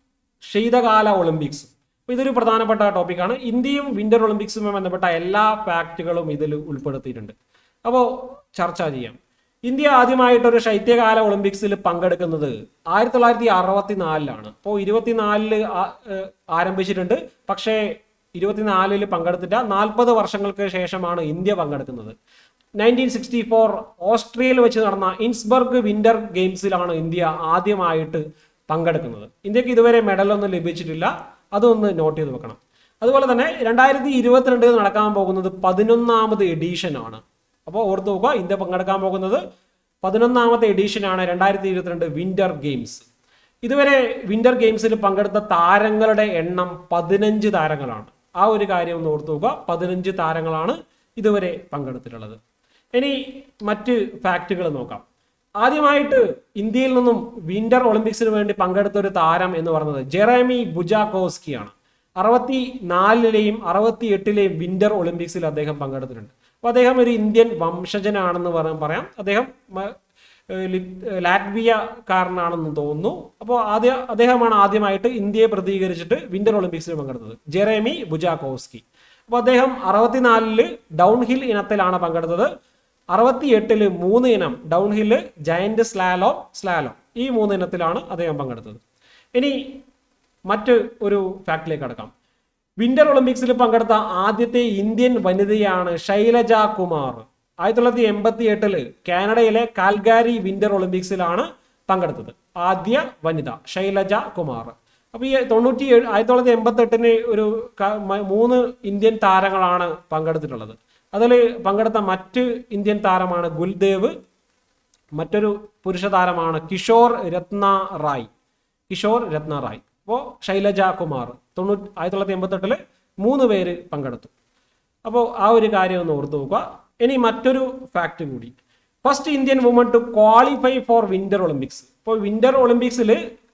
ശീതകാല ഒളിമ്പിക്സും അപ്പോൾ ഇതൊരു പ്രധാനപ്പെട്ട ടോപ്പിക്കാണ് ഇന്ത്യയും വിന്റർ ഒളിമ്പിക്സുമായി ബന്ധപ്പെട്ട എല്ലാ ഫാക്റ്റുകളും ഇതിൽ ഉൾപ്പെടുത്തിയിട്ടുണ്ട് അപ്പോൾ ചർച്ച ചെയ്യാം ഇന്ത്യ ആദ്യമായിട്ടൊരു ശൈത്യകാല ഒളിമ്പിക്സിൽ പങ്കെടുക്കുന്നത് ആയിരത്തി തൊള്ളായിരത്തി അറുപത്തി നാലിലാണ് അപ്പോൾ ഇരുപത്തിനാലില് ആ- ഏഹ് ആരംഭിച്ചിട്ടുണ്ട് പക്ഷേ ഇരുപത്തിനാലിൽ പങ്കെടുത്തിട്ട് നാൽപ്പത് വർഷങ്ങൾക്ക് ശേഷമാണ് ഇന്ത്യ പങ്കെടുക്കുന്നത് നയൻറ്റീൻ സിക്സ്റ്റി ഫോർ ഓസ്ട്രിയയിൽ വെച്ച് നടന്ന ഇൻസ്ബർഗ് വിന്റർ ഗെയിംസിലാണ് ഇന്ത്യ ആദ്യമായിട്ട് പങ്കെടുക്കുന്നത് ഇന്ത്യക്ക് ഇതുവരെ മെഡലൊന്നും ലഭിച്ചിട്ടില്ല അതൊന്ന് നോട്ട് ചെയ്ത് വെക്കണം അതുപോലെ തന്നെ രണ്ടായിരത്തി ഇരുപത്തിരണ്ടിൽ നടക്കാൻ പോകുന്നത് പതിനൊന്നാമത് എഡീഷൻ ആണ് അപ്പോൾ ഓർത്ത് നോക്കുക ഇന്ത്യ പങ്കെടുക്കാൻ പോകുന്നത് പതിനൊന്നാമത്തെ എഡീഷനാണ് രണ്ടായിരത്തി ഇരുപത്തിരണ്ട് വിന്റർ ഗെയിംസ് ഇതുവരെ വിന്റർ ഗെയിംസിൽ പങ്കെടുത്ത താരങ്ങളുടെ എണ്ണം പതിനഞ്ച് താരങ്ങളാണ് ആ ഒരു കാര്യം ഒന്ന് ഓർത്ത് നോക്കുക പതിനഞ്ച് താരങ്ങളാണ് ഇതുവരെ പങ്കെടുത്തിട്ടുള്ളത് ഇനി മറ്റ് ഫാക്റ്റുകൾ നോക്കാം ആദ്യമായിട്ട് ഇന്ത്യയിൽ നിന്നും വിന്റർ ഒളിമ്പിക്സിന് വേണ്ടി പങ്കെടുത്ത ഒരു താരം എന്ന് പറയുന്നത് ജെറമി ബുജാക്കോസ്കിയാണ് അറുപത്തി നാലിലെയും അറുപത്തി എട്ടിലെയും വിന്റർ ഒളിമ്പിക്സിൽ അദ്ദേഹം പങ്കെടുത്തിട്ടുണ്ട് അപ്പോൾ അദ്ദേഹം ഒരു ഇന്ത്യൻ വംശജനാണെന്ന് പറയാൻ പറയാം അദ്ദേഹം മ- ഏഹ് ലി- ഏഹ് ലാറ്റ്വിയക്കാരനാണെന്ന് തോന്നുന്നു അപ്പോൾ ആദ്യ അദ്ദേഹമാണ് ആദ്യമായിട്ട് ഇന്ത്യയെ പ്രതികരിച്ചിട്ട് വിന്റർ ഒളിമ്പിക്സിൽ പങ്കെടുത്തത് ജെറേമി ബുജാക്കോസ്കി അപ്പോൾ അദ്ദേഹം അറുപത്തിനാലില് ഡൗൺ ഹിൽ ഇനത്തിലാണ് പങ്കെടുത്തത് അറുപത്തി എട്ടില് മൂന്ന് ഇനം downhill giant slalom slalom ഈ മൂന്ന് ഇനത്തിലാണ് അദ്ദേഹം പങ്കെടുത്തത് ഇനി മറ്റ് ഒരു ഫാക്ടിലേക്ക് കടക്കാം വിന്റർ ഒളിമ്പിക്സിൽ പങ്കെടുത്ത ആദ്യത്തെ ഇന്ത്യൻ വനിതയാണ് ശൈലജ കുമാർ ആയിരത്തി തൊള്ളായിരത്തി എൺപത്തി എട്ടില് കാനഡയിലെ കാൽഗാരി വിന്റർ ഒളിമ്പിക്സിലാണ് പങ്കെടുത്തത് ആദ്യ വനിത ശൈലജ കുമാർ അപ്പൊ ഈ തൊണ്ണൂറ്റി ഏഴ് ആയിരത്തി തൊള്ളായിരത്തി എൺപത്തി എട്ടിന് ഒരു ക- മ- മൂന്ന് ഇന്ത്യൻ താരങ്ങളാണ് പങ്കെടുത്തിട്ടുള്ളത് അതിൽ പങ്കെടുത്ത മറ്റ് ഇന്ത്യൻ താരമാണ് ഗുൽദേവ് മറ്റൊരു പുരുഷ താരമാണ് കിഷോർ രത്ന റായ് കിഷോർ രത്ന റായ് അപ്പോൾ ശൈലജ കുമാർ തൊണ്ണൂറ്റി ആയിരത്തി തൊള്ളായിരത്തി എൺപത്തെട്ടില് മൂന്ന് പേര് പങ്കെടുത്തു അപ്പോൾ ആ ഒരു കാര്യം ഒന്ന് ഓർത്തു നോക്കുക ഇനി മറ്റൊരു ഫാക്ട് കൂടി first Indian woman to qualify for winter Olympics ഇപ്പോൾ വിന്റർ ഒളിമ്പിക്സിൽ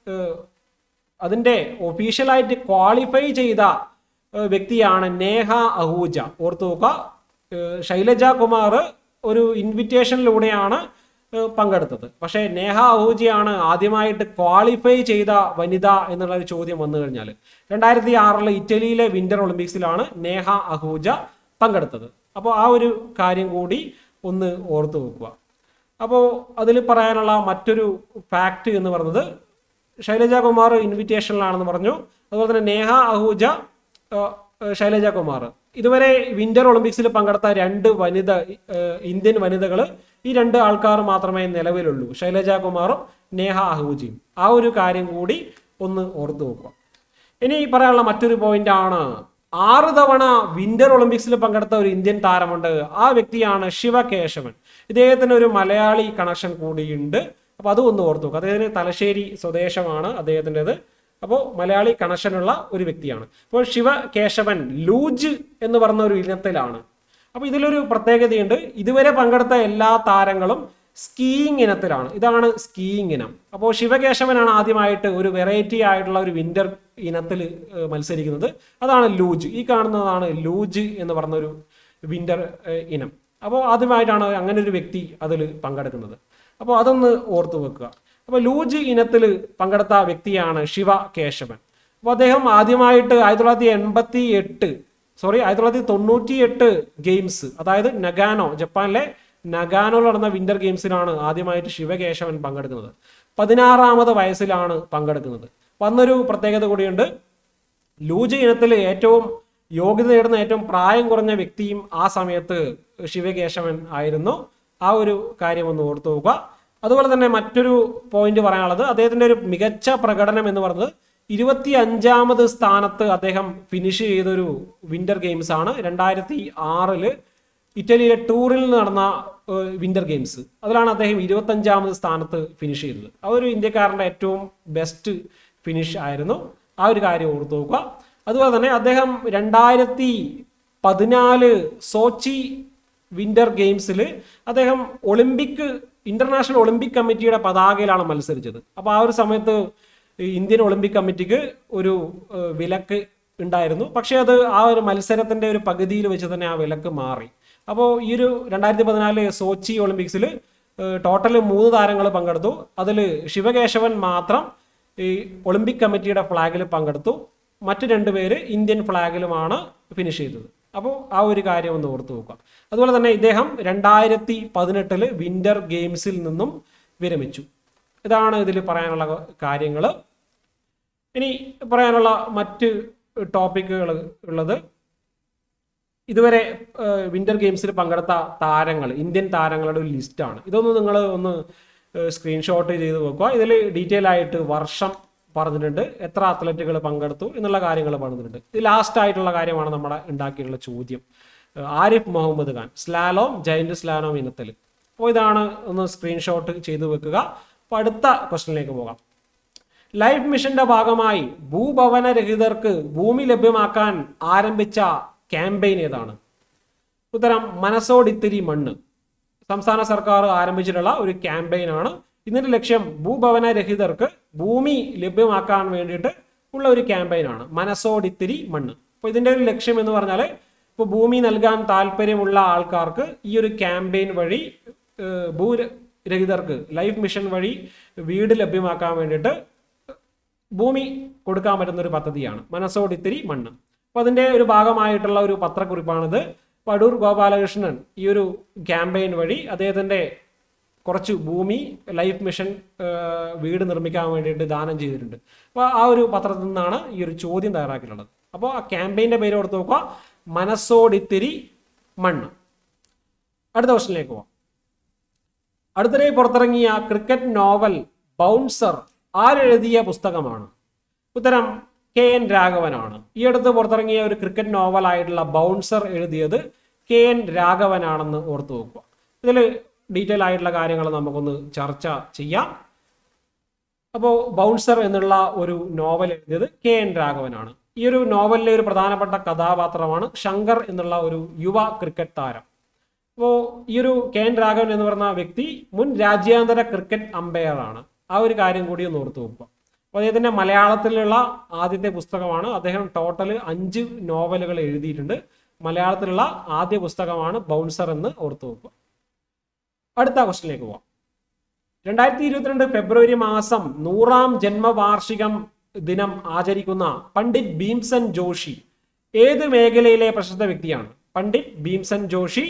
അതിൻ്റെ ഒഫീഷ്യലായിട്ട് ക്വാളിഫൈ ചെയ്ത ഏഹ്, വ്യക്തിയാണ് നേഹ അഹൂജ ഓർത്തു നോക്കുക ഏഹ്, ശൈലജ കുമാർ ഒരു ഇൻവിറ്റേഷനിലൂടെയാണ് ഏഹ്, പങ്കെടുത്തത് പക്ഷേ നേഹ അഹൂജയാണ് ആദ്യമായിട്ട് ക്വാളിഫൈ ചെയ്ത വനിത എന്നുള്ള ഒരു ചോദ്യം വന്നു കഴിഞ്ഞാൽ രണ്ടായിരത്തി ആറിൽ ഇറ്റലിയിലെ വിന്റർ ഒളിമ്പിക്സിലാണ് നേഹ അഹൂജ പങ്കെടുത്തത് അപ്പോൾ ആ ഒരു കാര്യം കൂടി ഒന്ന് ഓർത്തു വെക്കുക അപ്പോൾ അതിൽ പറയാനുള്ള മറ്റൊരു ഫാക്ട് എന്ന് പറയുന്നത് ശൈലജ കുമാർ ഇൻവിറ്റേഷനിലാണെന്ന് പറഞ്ഞു അതുപോലെ തന്നെ നേഹ അഹൂജ ആ, ശൈലജ കുമാർ ഇതുവരെ വിന്റർ ഒളിമ്പിക്സിൽ പങ്കെടുത്ത രണ്ട് വനിത ഏ, ഇന്ത്യൻ വനിതകൾ ഈ രണ്ട് ആൾക്കാർ മാത്രമേ നിലവിലുള്ളൂ ശൈലജ കുമാറും നേഹ അഹൂജയും ആ ഒരു കാര്യം കൂടി ഒന്ന് ഓർത്തു വെക്കുക ഇനി പറയാനുള്ള മറ്റൊരു പോയിന്റ് ആണ് ആറ് തവണ വിന്റർ ഒളിമ്പിക്സിൽ പങ്കെടുത്ത ഒരു ഇന്ത്യൻ താരമുണ്ട് ആ വ്യക്തിയാണ് ശിവകേശവൻ ഇദ്ദേഹത്തിന് ഒരു മലയാളി കണക്ഷൻ കൂടിയുണ്ട് അപ്പൊ അതും ഒന്ന് ഓർത്തു നോക്കുക അദ്ദേഹത്തിന് തലശ്ശേരി സ്വദേശമാണ് അദ്ദേഹത്തിൻ്റെത് അപ്പോൾ മലയാളി കണക്ഷനുള്ള ഒരു വ്യക്തിയാണ് അപ്പോൾ ശിവകേശവൻ ലൂജ് എന്ന് പറഞ്ഞ ഒരു ഇനത്തിലാണ് അപ്പോൾ ഇതിലൊരു പ്രത്യേകതയുണ്ട് ഇതുവരെ പങ്കെടുത്ത എല്ലാ താരങ്ങളും സ്കീയിങ് ഇനത്തിലാണ് ഇതാണ് സ്കീയിങ് ഇനം അപ്പോൾ ശിവകേശവനാണ് ആദ്യമായിട്ട് ഒരു വെറൈറ്റി ആയിട്ടുള്ള ഒരു വിന്റർ ഇനത്തിൽ ഏഹ്, മത്സരിക്കുന്നത് അതാണ് ലൂജ് ഈ കാണുന്നതാണ് ലൂജ് എന്ന് പറഞ്ഞ ഒരു വിന്റർ ഏഹ്, ഇനം അപ്പോൾ ആദ്യമായിട്ടാണ് അങ്ങനെ ഒരു വ്യക്തി അതിൽ പങ്കെടുക്കുന്നത് അപ്പോൾ അതൊന്ന് ഓർത്തു വെക്കുക അപ്പോൾ ലൂജ് ഇനത്തിൽ പങ്കെടുത്ത വ്യക്തിയാണ് ശിവ കേശവൻ അപ്പോൾ അദ്ദേഹം ആദ്യമായിട്ട് ആയിരത്തി തൊള്ളായിരത്തി എൺപത്തി എട്ട് സോറി ആയിരത്തി തൊള്ളായിരത്തി തൊണ്ണൂറ്റി എട്ട് ഗെയിംസ് അതായത് നഗാനോ ജപ്പാനിലെ നഗാനോയിൽ നടന്ന വിന്റർ ഗെയിംസിലാണ് ആദ്യമായിട്ട് ശിവകേശവൻ പങ്കെടുക്കുന്നത് പതിനാറാമത് വയസ്സിലാണ് പങ്കെടുക്കുന്നത് വന്നൊരു പ്രത്യേകത കൂടിയുണ്ട് ലൂജ് ഇനത്തിൽ ഏറ്റവും യോഗ്യത നേടുന്ന ഏറ്റവും പ്രായം കുറഞ്ഞ വ്യക്തിയും ആ സമയത്ത് ശിവകേശവൻ ആയിരുന്നു ആ ഒരു കാര്യം ഒന്ന് ഓർത്തു നോക്കുക അതുപോലെ തന്നെ മറ്റൊരു പോയിന്റ് പറയാനുള്ളത് അദ്ദേഹത്തിന്റെ ഒരു മികച്ച പ്രകടനം എന്ന് പറയുന്നത് ഇരുപത്തി അഞ്ചാമത് സ്ഥാനത്ത് അദ്ദേഹം ഫിനിഷ് ചെയ്തൊരു വിന്റർ ഗെയിംസ് ആണ് രണ്ടായിരത്തി ആറില് ഇറ്റലിയിലെ ടൂറിൽ നടന്ന ഏഹ്, വിന്റർ ഗെയിംസ് അതിലാണ് അദ്ദേഹം ഇരുപത്തഞ്ചാമത് സ്ഥാനത്ത് ഫിനിഷ് ചെയ്തത് ആ ഒരു ഇന്ത്യക്കാരൻ്റെ ഏറ്റവും ബെസ്റ്റ് ഫിനിഷ് ആയിരുന്നു ആ ഒരു കാര്യം ഓർത്തു നോക്കുക അതുപോലെ തന്നെ അദ്ദേഹം രണ്ടായിരത്തി പതിനാല് സോച്ചി വിന്റർ ഗെയിംസിൽ അദ്ദേഹം ഒളിമ്പിക് ഇന്റർനാഷണൽ ഒളിമ്പിക് കമ്മിറ്റിയുടെ പതാകയിലാണ് മത്സരിച്ചത് അപ്പോൾ ആ ഒരു സമയത്ത് ഈ ഇന്ത്യൻ ഒളിമ്പിക് കമ്മിറ്റിക്ക് ഒരു ഏഹ്, വിലക്ക് ഉണ്ടായിരുന്നു പക്ഷേ അത് ആ ഒരു മത്സരത്തിന്റെ ഒരു പകുതിയിൽ വെച്ച് തന്നെ ആ വിലക്ക് മാറി അപ്പോൾ ഈ ഒരു രണ്ടായിരത്തി പതിനാല് സോച്ചി ഒളിമ്പിക്സിൽ ടോട്ടൽ മൂന്ന് താരങ്ങൾ പങ്കെടുത്തു അതിൽ ശിവകേശവൻ മാത്രം ഈ ഒളിമ്പിക് കമ്മിറ്റിയുടെ ഫ്ലാഗിൽ പങ്കെടുത്തു മറ്റു രണ്ടുപേര് ഇന്ത്യൻ ഫ്ലാഗിലുമാണ് ഫിനിഷ് ചെയ്തത് അപ്പോൾ ആ ഒരു കാര്യം ഒന്ന് ഓർത്തു നോക്കുക അതുപോലെ തന്നെ ഇദ്ദേഹം രണ്ടായിരത്തി പതിനെട്ടില് വിന്റർ ഗെയിംസിൽ നിന്നും വിരമിച്ചു ഇതാണ് ഇതിൽ പറയാനുള്ള കാര്യങ്ങൾ ഇനി പറയാനുള്ള മറ്റ് ടോപ്പിക്കുകൾ ഉള്ളത് ഇതുവരെ വിന്റർ ഗെയിംസിൽ പങ്കെടുത്ത താരങ്ങൾ ഇന്ത്യൻ താരങ്ങളുടെ ഒരു ലിസ്റ്റാണ് ഇതൊന്ന് നിങ്ങൾ ഒന്ന് സ്ക്രീൻഷോട്ട് ചെയ്ത് വെക്കുക ഇതിൽ ഡീറ്റെയിൽ ആയിട്ട് വർഷം പറഞ്ഞിട്ടുണ്ട് എത്ര അത്ലറ്റുകൾ പങ്കെടുത്തു എന്നുള്ള കാര്യങ്ങൾ പറഞ്ഞിട്ടുണ്ട് ഇത് ലാസ്റ്റ് ആയിട്ടുള്ള കാര്യമാണ് നമ്മുടെ ഉണ്ടാക്കിയിട്ടുള്ള ചോദ്യം ഏഹ് Arif Mohammad Khan slalom giant slalom ഇനത്തിൽ അപ്പോൾ ഇതാണ് ഒന്ന് സ്ക്രീൻഷോട്ട് ചെയ്ത് വെക്കുക അപ്പോൾ അടുത്ത ക്വസ്റ്റനിലേക്ക് പോകാം ലൈഫ് മിഷന്റെ ഭാഗമായി ഭൂഭവനരഹിതർക്ക് ഭൂമി ലഭ്യമാക്കാൻ ആരംഭിച്ച ക്യാമ്പയിൻ ഏതാണ് ഉത്തരം മനസ്സോടിത്തിരി മണ്ണ് സംസ്ഥാന സർക്കാർ ആരംഭിച്ചിട്ടുള്ള ഒരു ക്യാമ്പയിനാണ് ഇതിന്റെ ലക്ഷ്യം ഭൂഭവനരഹിതർക്ക് ഭൂമി ലഭ്യമാക്കാൻ വേണ്ടിയിട്ട് ഉള്ള ഒരു ക്യാമ്പയിനാണ് മനസ്സോടിത്തിരി മണ്ണ് അപ്പോൾ ഇതിന്റെ ഒരു ലക്ഷ്യം എന്ന് പറഞ്ഞാൽ ഇപ്പോൾ ഭൂമി നൽകാൻ താല്പര്യമുള്ള ആൾക്കാർക്ക് ഈ ഒരു ക്യാമ്പയിൻ വഴി ഏഹ്, ഭൂരഹിതർക്ക് ലൈഫ് മിഷൻ വഴി വീട് ലഭ്യമാക്കാൻ വേണ്ടിയിട്ട് ഭൂമി കൊടുക്കാൻ പറ്റുന്ന ഒരു പദ്ധതിയാണ് മനസ്സോടിത്തിരി മണ്ണ് അപ്പൊ അതിന്റെ ഒരു ഭാഗമായിട്ടുള്ള ഒരു പത്രക്കുറിപ്പാണിത് പടൂർ ഗോപാലകൃഷ്ണൻ ഈ ഒരു ക്യാമ്പയിൻ വഴി അദ്ദേഹത്തിന്റെ കുറച്ച് ഭൂമി ലൈഫ് മിഷൻ ആ, വീട് നിർമ്മിക്കാൻ വേണ്ടിയിട്ട് ദാനം ചെയ്തിട്ടുണ്ട് അപ്പോൾ ആ ഒരു പത്രത്തിൽ നിന്നാണ് ഈ ഒരു ചോദ്യം തയ്യാറാക്കിയിട്ടുള്ളത് അപ്പോൾ ആ ക്യാമ്പയിന്റെ പേര് ഓർത്ത് നോക്കുക മനസ്സോടിത്തിരി മണ്ണ് അടുത്ത ക്വസ്റ്റിനിലേക്ക് പോവാം അടുത്തിടെ പുറത്തിറങ്ങിയ ക്രിക്കറ്റ് നോവൽ ബൗൺസർ ആരെഴുതിയ പുസ്തകമാണ് ഉത്തരം കെ എൻ രാഘവനാണ് ഈ അടുത്ത് പുറത്തിറങ്ങിയ ഒരു ക്രിക്കറ്റ് നോവലായിട്ടുള്ള ബൗൺസർ എഴുതിയത് കെ എൻ രാഘവനാണെന്ന് ഓർത്തു വെക്കുക ഇതിൽ ഡീറ്റെയിൽ ആയിട്ടുള്ള കാര്യങ്ങൾ നമുക്കൊന്ന് ചർച്ച ചെയ്യാം അപ്പോൾ ബൗൺസർ എന്നുള്ള ഒരു നോവൽ എഴുതിയത് കെ എൻ രാഘവനാണ് ഈ ഒരു നോവലിലെ ഒരു പ്രധാനപ്പെട്ട കഥാപാത്രമാണ് ശങ്കർ എന്നുള്ള ഒരു യുവ ക്രിക്കറ്റ് താരം അപ്പോൾ ഈ ഒരു കെ എൻ രാഘവൻ എന്ന് പറഞ്ഞ വ്യക്തി മുൻ രാജ്യാന്തര ക്രിക്കറ്റ് അമ്പയർ ആണ് ആ ഒരു കാര്യം കൂടി ഒന്ന് ഓർത്ത് നോക്കുക അപ്പോൾ അദ്ദേഹത്തിന്റെ മലയാളത്തിലുള്ള ആദ്യത്തെ പുസ്തകമാണ് അദ്ദേഹം ടോട്ടൽ അഞ്ച് നോവലുകൾ എഴുതിയിട്ടുണ്ട് മലയാളത്തിലുള്ള ആദ്യ പുസ്തകമാണ് ബൗൺസർ എന്ന് ഓർത്ത് നോക്കുക അടുത്ത ക്വസ്റ്റിനിലേക്ക് പോവാം രണ്ടായിരത്തി ഇരുപത്തിരണ്ട് ഫെബ്രുവരി മാസം നൂറാം ജന്മവാർഷികം ദിനം ആചരിക്കുന്ന പണ്ഡിറ്റ് ഭീംസൻ ജോഷി ഏത് മേഖലയിലെ പ്രശസ്ത വ്യക്തിയാണ് പണ്ഡിറ്റ് ഭീംസൻ ജോഷി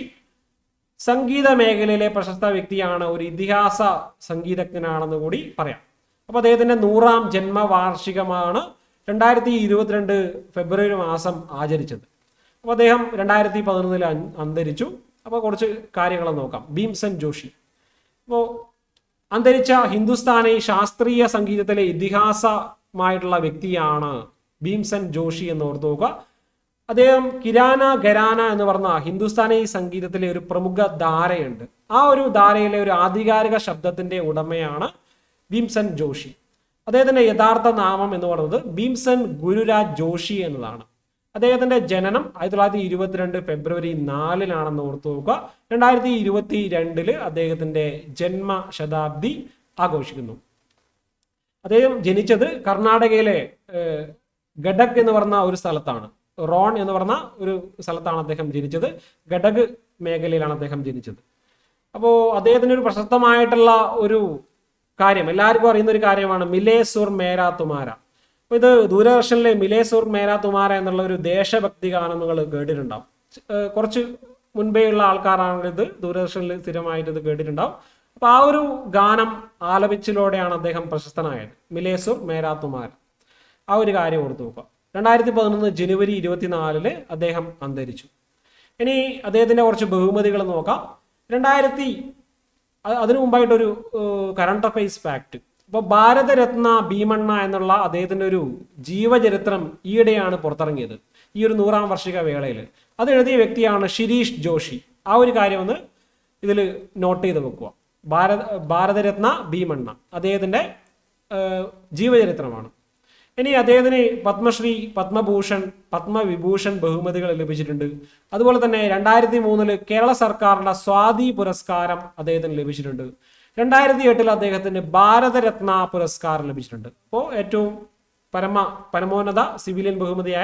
സംഗീത മേഖലയിലെ പ്രശസ്ത വ്യക്തിയാണ് ഒരു ഇതിഹാസ സംഗീതജ്ഞനാണെന്ന് കൂടി പറയാം അപ്പൊ അദ്ദേഹത്തിന്റെ നൂറാം ജന്മവാർഷികമാണ് രണ്ടായിരത്തി ഇരുപത്തിരണ്ട് ഫെബ്രുവരി മാസം ആചരിച്ചത് അപ്പോൾ അദ്ദേഹം രണ്ടായിരത്തി പതിനൊന്നിൽ അന്തരിച്ചു അപ്പോൾ കുറച്ച് കാര്യങ്ങൾ നോക്കാം ഭീംസൻ ജോഷി അപ്പോൾ അന്തരിച്ച ഹിന്ദുസ്ഥാനി ശാസ്ത്രീയ സംഗീതത്തിലെ ഇതിഹാസമായിട്ടുള്ള വ്യക്തിയാണ് ഭീംസൻ ജോഷി എന്ന് ഓർത്തു നോക്കുക അദ്ദേഹം കിരാന ഖരാന എന്ന് പറഞ്ഞ ഹിന്ദുസ്ഥാനി സംഗീതത്തിലെ ഒരു പ്രമുഖ ധാരയുണ്ട് ആ ഒരു ധാരയിലെ ഒരു ആധികാരിക ശബ്ദത്തിന്റെ ഉടമയാണ് ഭീംസൻ ജോഷി അദ്ദേഹത്തിന്റെ യഥാർത്ഥ നാമം എന്ന് പറയുന്നത് ഭീംസൻ ഗുരുരാജ് ജോഷി എന്നതാണ് അദ്ദേഹത്തിന്റെ ജനനം ആയിരത്തി തൊള്ളായിരത്തി ഇരുപത്തിരണ്ട് ഫെബ്രുവരി നാലിനാണെന്ന് ഓർത്തു നോക്കുക രണ്ടായിരത്തി ഇരുപത്തി രണ്ടില് അദ്ദേഹത്തിന്റെ ജന്മശതാബ്ദി ആഘോഷിക്കുന്നു അദ്ദേഹം ജനിച്ചത് കർണാടകയിലെ ഏഹ്, ഗഡക് എന്ന് പറഞ്ഞ ഒരു സ്ഥലത്താണ് റോൺ എന്ന് പറഞ്ഞ ഒരു സ്ഥലത്താണ് അദ്ദേഹം ജനിച്ചത് ഗഡക് മേഖലയിലാണ് അദ്ദേഹം ജനിച്ചത് അപ്പോൾ അദ്ദേഹത്തിന് ഒരു പ്രശസ്തമായിട്ടുള്ള ഒരു കാര്യം എല്ലാവർക്കും അറിയുന്ന ഒരു കാര്യമാണ് മിലേ സുർ മേരാ തുമാര അപ്പോൾ ഇത് ദൂരദർശനിലെ മിലേ സുർ മേരാ തുമാര എന്നുള്ള ഒരു ദേശഭക്തി ഗാനം നിങ്ങൾ കേട്ടിട്ടുണ്ടാവും ഏഹ് കുറച്ച് മുൻപേ ഉള്ള ആൾക്കാരാണ് ഇത് ദൂരദർശനിൽ സ്ഥിരമായിട്ട് ഇത് കേട്ടിട്ടുണ്ടാവും അപ്പൊ ആ ഒരു ഗാനം ആലപിച്ചിലൂടെയാണ് അദ്ദേഹം പ്രശസ്തനായത് മിലേ സുർ മേരാ തുമാര ആ ഒരു കാര്യം ഓർത്തു നോക്കുക രണ്ടായിരത്തി പതിനൊന്ന് ജനുവരി ഇരുപത്തിനാലില് അദ്ദേഹം അന്തരിച്ചു ഇനി അദ്ദേഹത്തിന്റെ കുറച്ച് ബഹുമതികൾ നോക്കാം രണ്ടായിരത്തി അ- അതിനു മുമ്പായിട്ടൊരു കറണ്ട് അഫയേഴ്സ് ഫാക്ട് അപ്പോൾ ഭാരതരത്ന ഭീമണ്ണ എന്നുള്ള അദ്ദേഹത്തിന്റെ ഒരു ജീവചരിത്രം ഈയിടെയാണ് പുറത്തിറങ്ങിയത് ഈ ഒരു നൂറാം വാർഷിക വേളയിൽ അത് എഴുതിയ വ്യക്തിയാണ് ശിരീഷ് ജോഷി ആ ഒരു കാര്യം ഒന്ന് ഇതിൽ നോട്ട് ചെയ്ത് വെക്കുക ഭാരത ഭാരതരത്ന ഭീമണ്ണ അദ്ദേഹത്തിന്റെ ഏഹ്, ജീവചരിത്രമാണ് ഇനി അദ്ദേഹത്തിന് പത്മശ്രീ പത്മഭൂഷൺ പത്മവിഭൂഷൺ ബഹുമതികൾ ലഭിച്ചിട്ടുണ്ട് അതുപോലെ തന്നെ രണ്ടായിരത്തി മൂന്നില് കേരള സർക്കാരിന്റെ സ്വാതി പുരസ്കാരം അദ്ദേഹത്തിന് ലഭിച്ചിട്ടുണ്ട് രണ്ടായിരത്തി എട്ടിൽ അദ്ദേഹത്തിന് ഭാരതരത്ന പുരസ്കാരം ലഭിച്ചിട്ടുണ്ട് അപ്പോൾ ഏറ്റവും പരമ പരമോന്നത സിവിലിയൻ ബഹുമതിയായ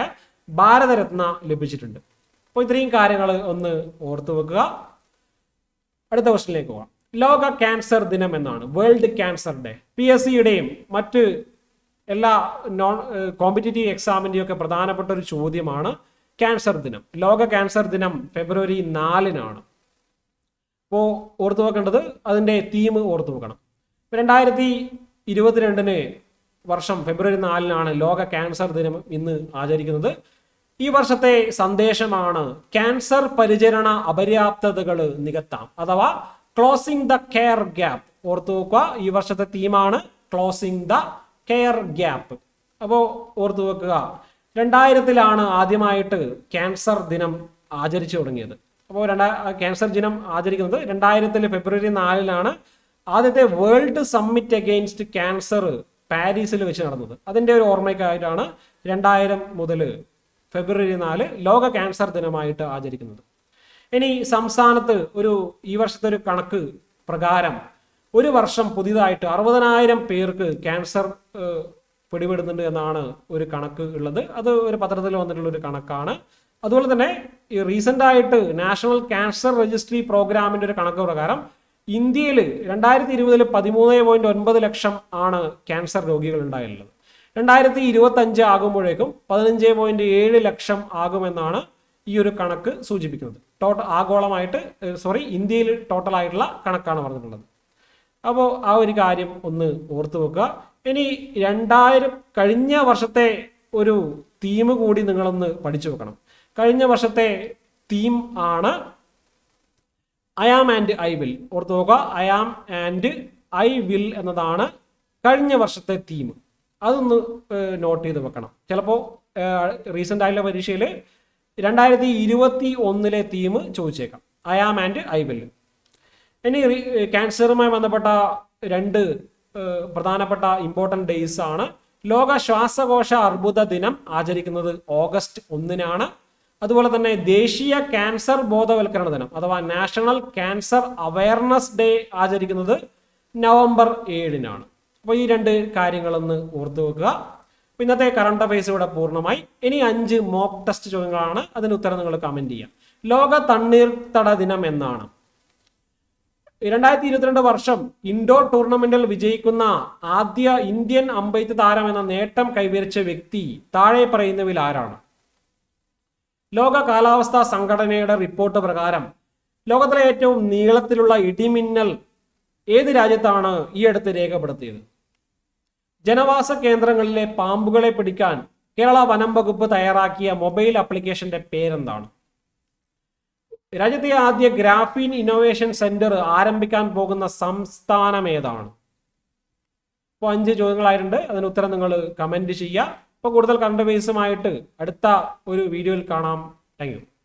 ഭാരതരത്ന ലഭിച്ചിട്ടുണ്ട് അപ്പോൾ ഇത്രയും കാര്യങ്ങൾ ഒന്ന് ഓർത്തു വെക്കുക അടുത്ത ക്വസ്റ്റിനിലേക്ക് പോകാം ലോക ക്യാൻസർ ദിനം എന്നാണ് world cancer day P S സിയുടെയും മറ്റ് എല്ലാ നോൺ കോമ്പറ്റേറ്റീവ് എക്സാമിൻ്റെയും ഒക്കെ പ്രധാനപ്പെട്ട ഒരു ചോദ്യമാണ് ക്യാൻസർ ദിനം ലോക ക്യാൻസർ ദിനം ഫെബ്രുവരി നാലിനാണ് അപ്പോൾ ഓർത്തു വെക്കേണ്ടത് അതിൻ്റെ തീം ഓർത്തു വെക്കണം രണ്ടായിരത്തി ഇരുപത്തിരണ്ടിന് വർഷം ഫെബ്രുവരി നാലിനാണ് ലോക ക്യാൻസർ ദിനം ഇന്ന് ആചരിക്കുന്നത് ഈ വർഷത്തെ സന്ദേശമാണ് ക്യാൻസർ പരിചരണ അപര്യാപ്തതകൾ നികത്താം അഥവാ ക്ലോസിംഗ് ദ കെയർ ഗ്യാപ്പ് ഓർത്തു വെക്കുക ഈ വർഷത്തെ തീമാണ് ക്ലോസിംഗ് ദ കെയർ ഗ്യാപ്പ് അപ്പോൾ ഓർത്തു വെക്കുക രണ്ടായിരത്തിലാണ് ആദ്യമായിട്ട് ക്യാൻസർ ദിനം ആചരിച്ചു തുടങ്ങിയത് അപ്പോൾ രണ്ടാ ക്യാൻസർ ദിനം ആചരിക്കുന്നത് രണ്ടായിരത്തിൽ ഫെബ്രുവരി നാലിലാണ് ആദ്യത്തെ വേൾഡ് സമ്മിറ്റ് അഗെയിൻസ്റ്റ് ക്യാൻസർ പാരീസിൽ വെച്ച് നടന്നത് അതിൻ്റെ ഒരു ഓർമ്മയ്ക്കായിട്ടാണ് രണ്ടായിരം മുതൽ ഫെബ്രുവരി നാല് ലോക ക്യാൻസർ ദിനമായിട്ട് ആചരിക്കുന്നത് ഇനി സംസ്ഥാനത്ത് ഒരു ഈ വർഷത്തെ ഒരു കണക്ക് പ്രകാരം ഒരു വർഷം പുതിയതായിട്ട് അറുപതിനായിരം പേർക്ക് ക്യാൻസർ ഏഹ്, പിടിപെടുന്നുണ്ട് എന്നാണ് ഒരു കണക്ക് ഉള്ളത് അത് ഒരു പത്രത്തിൽ വന്നിട്ടുള്ള ഒരു കണക്കാണ് അതുപോലെ തന്നെ ഈ റീസെന്റ് ആയിട്ട് നാഷണൽ ക്യാൻസർ രജിസ്ട്രി പ്രോഗ്രാമിന്റെ ഒരു കണക്ക് പ്രകാരം ഇന്ത്യയിൽ രണ്ടായിരത്തി ഇരുപതിൽ പതിമൂന്ന് പോയിന്റ് ഒൻപത് ലക്ഷം ആണ് ക്യാൻസർ രോഗികൾ ഉണ്ടായിട്ടുള്ളത് രണ്ടായിരത്തി ഇരുപത്തി അഞ്ച് ആകുമ്പോഴേക്കും പതിനഞ്ച് പോയിന്റ് ഏഴ് ലക്ഷം ആകുമെന്നാണ് ഈ ഒരു കണക്ക് സൂചിപ്പിക്കുന്നത് ടോട്ടൽ ആഗോളമായിട്ട് സോറി ഇന്ത്യയിൽ ടോട്ടൽ ആയിട്ടുള്ള കണക്കാണ് പറഞ്ഞിട്ടുള്ളത് അപ്പോൾ ആ ഒരു കാര്യം ഒന്ന് ഓർത്തു വെക്കുക ഇനി രണ്ടായിരം കഴിഞ്ഞ വർഷത്തെ ഒരു തീം കൂടി നിങ്ങളൊന്ന് പഠിച്ചു വെക്കണം കഴിഞ്ഞ വർഷത്തെ തീം ആണ് I am and I will ഓർത്ത് നോക്കുക I am and I will എന്നതാണ് കഴിഞ്ഞ വർഷത്തെ തീം അതൊന്ന് നോട്ട് ചെയ്ത് വെക്കണം ചിലപ്പോൾ റീസെൻ്റ് ആയിട്ടുള്ള പരീക്ഷയിൽ രണ്ടായിരത്തി ഇരുപത്തി ഒന്നിലെ തീം ചോദിച്ചേക്കാം I am and I will ഇനി റി- ക്യാൻസറുമായി ബന്ധപ്പെട്ട രണ്ട് ഏഹ്, പ്രധാനപ്പെട്ട ഇമ്പോർട്ടൻ്റ് ഡേയ്സ് ആണ് ലോക ശ്വാസകോശ അർബുദ ദിനം ആചരിക്കുന്നത് ഓഗസ്റ്റ് ഒന്നിനാണ് അതുപോലെ തന്നെ ദേശീയ ക്യാൻസർ ബോധവൽക്കരണ ദിനം അഥവാ നാഷണൽ ക്യാൻസർ അവയർനെസ് ഡേ ആചരിക്കുന്നത് നവംബർ ഏഴിനാണ് അപ്പോൾ ഈ രണ്ട് കാര്യങ്ങളൊന്ന് ഓർത്തു വെക്കുക അപ്പോൾ ഇന്നത്തെ കറണ്ട് അഫയേഴ്സ് ഇവിടെ പൂർണ്ണമായി ഇനി അഞ്ച് മോക്ക് ടെസ്റ്റ് ചോദ്യങ്ങളാണ് അതിന് ഉത്തരം നിങ്ങൾ കമന്റ് ചെയ്യാം ലോക തണ്ണീർത്തട ദിനം എന്നാണ് രണ്ടായിരത്തി ഇരുപത്തിരണ്ട് വർഷം ഇൻഡോർ ടൂർണമെന്റിൽ വിജയിക്കുന്ന ആദ്യ ഇന്ത്യൻ അമ്പെയ്ത്ത് താരം എന്ന നേട്ടം കൈവരിച്ച വ്യക്തി താഴെ പറയുന്നവയിൽ ആരാണ് ലോക കാലാവസ്ഥാ സംഘടനയുടെ റിപ്പോർട്ട് പ്രകാരം ലോകത്തിലെ ഏറ്റവും നീളത്തിലുള്ള ഇടിമിന്നൽ ഏത് രാജ്യത്താണ് ഈ അടുത്ത് രേഖപ്പെടുത്തിയത് ജനവാസ കേന്ദ്രങ്ങളിലെ പാമ്പുകളെ പിടിക്കാൻ കേരള വനം വകുപ്പ് തയ്യാറാക്കിയ മൊബൈൽ ആപ്ലിക്കേഷന്റെ പേരെന്താണ് രാജ്യത്തെ ആദ്യ ഗ്രാഫീൻ ഇന്നോവേഷൻ സെന്റർ ആരംഭിക്കാൻ പോകുന്ന സംസ്ഥാനം ഏതാണ് ഇപ്പോൾ അഞ്ച് ചോദ്യങ്ങളായിട്ടുണ്ട് അതിന് ഉത്തരം നിങ്ങൾ കമന്റ് ചെയ്യുക ഇപ്പോൾ കൂടുതൽ കറണ്ട് ബേസുമായിട്ട് അടുത്ത ഒരു വീഡിയോയിൽ കാണാം താങ്ക് യു